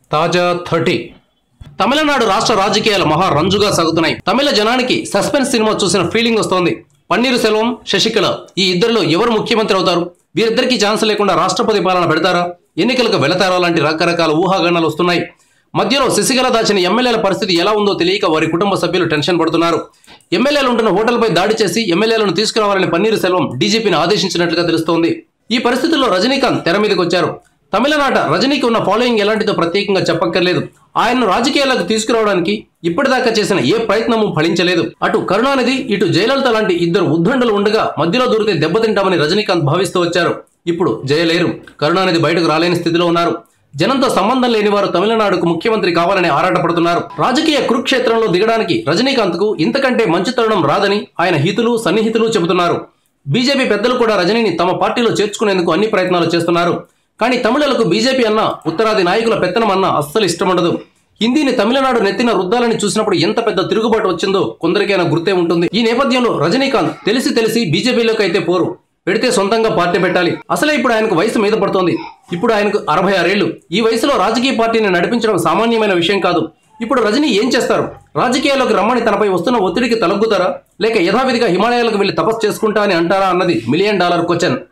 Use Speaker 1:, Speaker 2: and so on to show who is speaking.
Speaker 1: తాజా థర్టీ తమిళనాడు రాష్ట్ర రాజకీయాలు మహా రంజుగా సాగుతున్నాయి తమిళ జనానికి సస్పెన్స్ సినిమా చూసిన ఫీలింగ్ వస్తోంది పన్నీరు సెల్వం శశికళ ఈ ఇద్దరిలో ఎవరు ముఖ్యమంత్రి అవుతారు వీరిద్దరికీ ఛాన్స్ లేకుండా రాష్ట్రపతి పాలన పెడతారా ఎన్నికలకు వెళతారా లాంటి రకరకాల ఊహాగానాలు వస్తున్నాయి మధ్యలో శశికళ దాచిన ఎమ్మెల్యేల పరిస్థితి ఎలా ఉందో తెలియక వారి కుటుంబ సభ్యులు టెన్షన్ పడుతున్నారు ఎమ్మెల్యేలు ఉంటున్న హోటల్పై దాడి చేసి ఎమ్మెల్యేలను తీసుకురావాలని పన్నీరు సెల్వం డీజీపీని ఆదేశించినట్లుగా తెలుస్తోంది ఈ పరిస్థితుల్లో రజనీకాంత్ తెర మీదకి వచ్చారు తమిళనాట రజనీకి ఉన్న ఫాలోయింగ్ ఎలాంటిదో ప్రత్యేకంగా చెప్పక్కర్లేదు ఆయన్ను రాజకీయాలకు తీసుకురావడానికి ఇప్పటిదాకా చేసిన ఏ ప్రయత్నము ఫలించలేదు అటు కరుణానిధి ఇటు జయలలిత లాంటి ఇద్దరు ఉద్దండులు ఉండగా మధ్యలో దూరితే దెబ్బతింటామని రజనీకాంత్ భావిస్తూ వచ్చారు ఇప్పుడు జయలేరు కరుణానిధి బయటకు రాలేని స్థితిలో ఉన్నారు జనంతో సంబంధం లేని వారు తమిళనాడుకు ముఖ్యమంత్రి కావాలని ఆరాటపడుతున్నారు రాజకీయ కురుక్షేత్రంలో దిగడానికి రజనీకాంత్ కు ఇంతకంటే మంచి తరుణం రాదని ఆయన హితులు సన్నిహితులు చెబుతున్నారు బీజేపీ పెద్దలు కూడా రజనీని తమ పార్టీలో చేర్చుకునేందుకు అన్ని ప్రయత్నాలు చేస్తున్నారు కానీ తమిళలకు బీజేపీ అన్న ఉత్తరాది నాయకుల పెత్తనం అన్న అస్సలు ఇష్టముండదు హిందీని తమిళనాడు నెత్తిన రుద్దాలని చూసినప్పుడు ఎంత పెద్ద తిరుగుబాటు వచ్చిందో కొందరికైనా గుర్తే ఉంటుంది ఈ నేపథ్యంలో రజనీకాంత్ తెలిసి తెలిసి బీజేపీలోకి అయితే పోరు పెడితే సొంతంగా పార్టీ పెట్టాలి అసలే ఇప్పుడు ఆయనకు వయసు మీద పడుతోంది ఇప్పుడు ఆయనకు అరవై ఆరేళ్లు ఈ వయసులో రాజకీయ పార్టీని నడిపించడం సామాన్యమైన విషయం కాదు ఇప్పుడు రజనీ ఏం చేస్తారు రాజకీయాల్లోకి రమ్మని తనపై వస్తున్న ఒత్తిడికి తలగ్గుతారా లేక యథావిధిగా హిమాలయాలకు వెళ్లి తపస్సు చేసుకుంటా అని అంటారా అన్నది మిలియన్ డాలర్ క్వశ్చన్